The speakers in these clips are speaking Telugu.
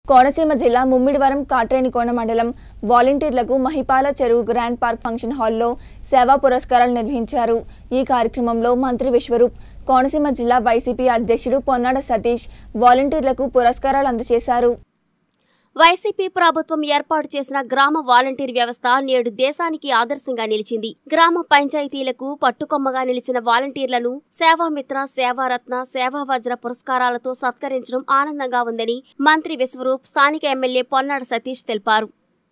కోనసీమ జిల్లా ముమ్మిడివరం కాట్రేనికోన మండలం వాలంటీర్లకు మహిపాల చెరువు గ్రాండ్ పార్క్ ఫంక్షన్ హాల్లో సేవా పురస్కారాలు నిర్వహించారు ఈ కార్యక్రమంలో మంత్రి విశ్వరూప్ కోనసీమ జిల్లా వైసీపీ అధ్యక్షుడు పొన్నాడ సతీష్ వాలంటీర్లకు పురస్కారాలు అందజేశారు వైసీపీ ప్రభుత్వం ఏర్పాటు చేసిన గ్రామ వాలంటీర్ వ్యవస్థ నేడు దేశానికి ఆదర్శంగా నిలిచింది గ్రామ పంచాయతీలకు పట్టుకొమ్మగా నిలిచిన వాలంటీర్లను సేవామిత్ర సేవారత్న సేవా వజ్ర పురస్కారాలతో సత్కరించడం ఆనందంగా ఉందని మంత్రి విశ్వరూప్ స్థానిక ఎమ్మెల్యే పొన్నాడ సతీష్ తెలిపారు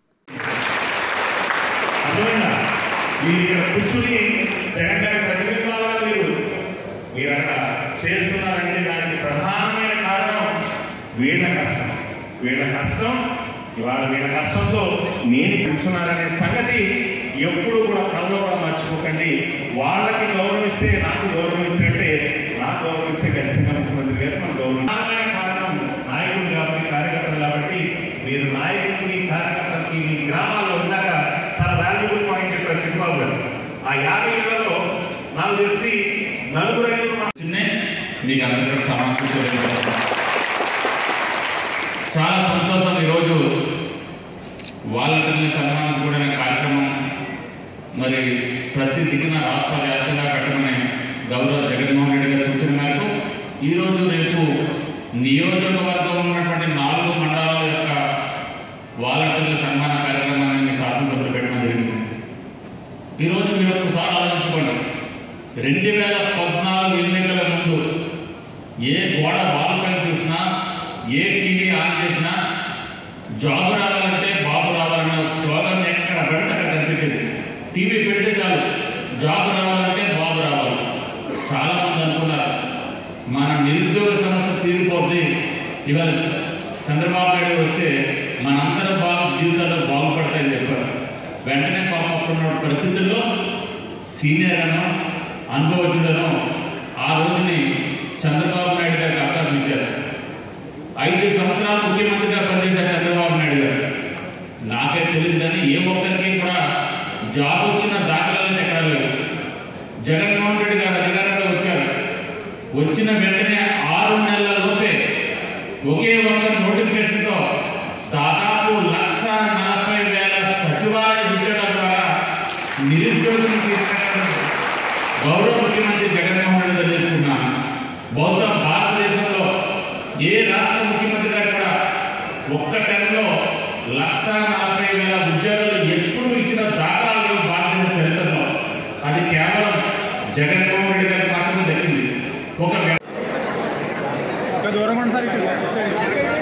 అర్థమైందా మీరు ఇక్కడ కూర్చుని జగన్ గారి ప్రతిబింబాలుగా మీరు మీరు అక్కడ చేస్తున్నారంటే దానికి ప్రధానమైన కారణం వీళ్ళ కష్టం వీళ్ళ కష్టం ఇవాళ వీళ్ళ కష్టంతో నేను కూర్చున్నారనే సంగతి ఎప్పుడు కూడా కల్లో కూడా మర్చిపోకండి వాళ్ళకి గౌరవిస్తే నాకు గౌరవం ఇచ్చినట్టే నాకు గౌరవిస్తే ఖచ్చితంగా ముఖ్యమంత్రి గారు మన గౌరవం ప్రధానమైన కారణం నాయకుడు కాబట్టి కార్యకర్తలు కాబట్టి మీరు నాయకుడికి కార్యకర్తలకి మీ గ్రామాల్లో ఉన్నాక చాలా వాల్యుబుల్ పాయింట్ చెప్పారు చిట్టుబాబు గారు ఆ యాభై ఏళ్లలో నాకు తెలిసి నలుగురు ఐదుగురు మా- చిన్నే మీకు అందరికీ సమాచారం చాలా సంతోషం ఈరోజు వాలంటీర్ని సన్మానించుకోవడానికి కార్యక్రమం మరి ప్రతి దిక్కున రాష్ట్ర వ్యాప్తంగా పెట్టమని గౌరవ జగన్మోహన్ రెడ్డి గారి సూచన మేరకు ఈరోజు రేపు నియోజకవర్గం ఉన్నటువంటి నాలుగు మండలాల యొక్క వాలంటీర్ల సన్మాన కార్యక్రమాన్ని మీ శాసనసభ్యులు పెట్టడం జరిగింది ఈరోజు మీరు ఒకసారి ఆలోచించుకోండి రెండు వేల పద్నాలుగు ఎన్నికల ముందు ఏ గోడ బాల్పై చూసినా ఏ టీవీ ఆన్ చేసినా జాబ్ రావాలంటే బాబు రావాలన్న ఒక స్లోగన్ ఎక్కడ పెడితే అక్కడ కనిపించేది టీవీ పెడితే చాలు జాబ్ రావాలంటే బాబు రావాలి చాలా మంది అనుకున్నారు మన నిరుద్యోగ సమస్య తీరిపోద్ది ఇవాళ చంద్రబాబు నాయుడు వస్తే మనందరం బాగు జీవితాల్లో బాగుపడతాయని చెప్పారు వెంటనే పాపం అప్పుడున్న పరిస్థితుల్లో సీనియర్ అనో అనుభవజ్ఞుడనో ఆ రోజుని చంద్రబాబు నాయుడు గారికి అవకాశం ఇచ్చారు ఐదు సంవత్సరాలు ముఖ్యమంత్రిగా పనిచేశారు చంద్రబాబు నాయుడు గారు నాకే తెలియదు కానీ ఏ ఒక్కరికి కూడా జాబ్ వచ్చిన దాఖలాలు ఎక్కడ లేవు జగన్మోహన్ రెడ్డి గారు అధికారంలో వచ్చారు వచ్చిన వెంటనే ఆరు నెలల లోపే ఒకే ఒక్క నోటిఫికేషన్తో దాదాపు లక్ష నలభై వేల సచివాలయ ఉద్యోగాల ద్వారా నిరుద్యోగం తీసుకెళ్ళడం గౌరవ ముఖ్యమంత్రి జగన్మోహన్ రెడ్డి తెలియజేస్తున్నాను బహుశా భారతదేశంలో ఏ రాష్ట్ర ముఖ్యమంత్రి గారు కూడా ఒక్క టైంలో లక్ష నలభై వేల ఉద్యోగాలు ఎప్పుడు ఇచ్చిన దాఖలాలు లేవు భారతదేశ చరిత్రలో అది కేవలం జగన్మోహన్ రెడ్డి గారికి మాత్రమే దక్కింది ఒక వ్య- ఇంకా దూరం ఉంటారు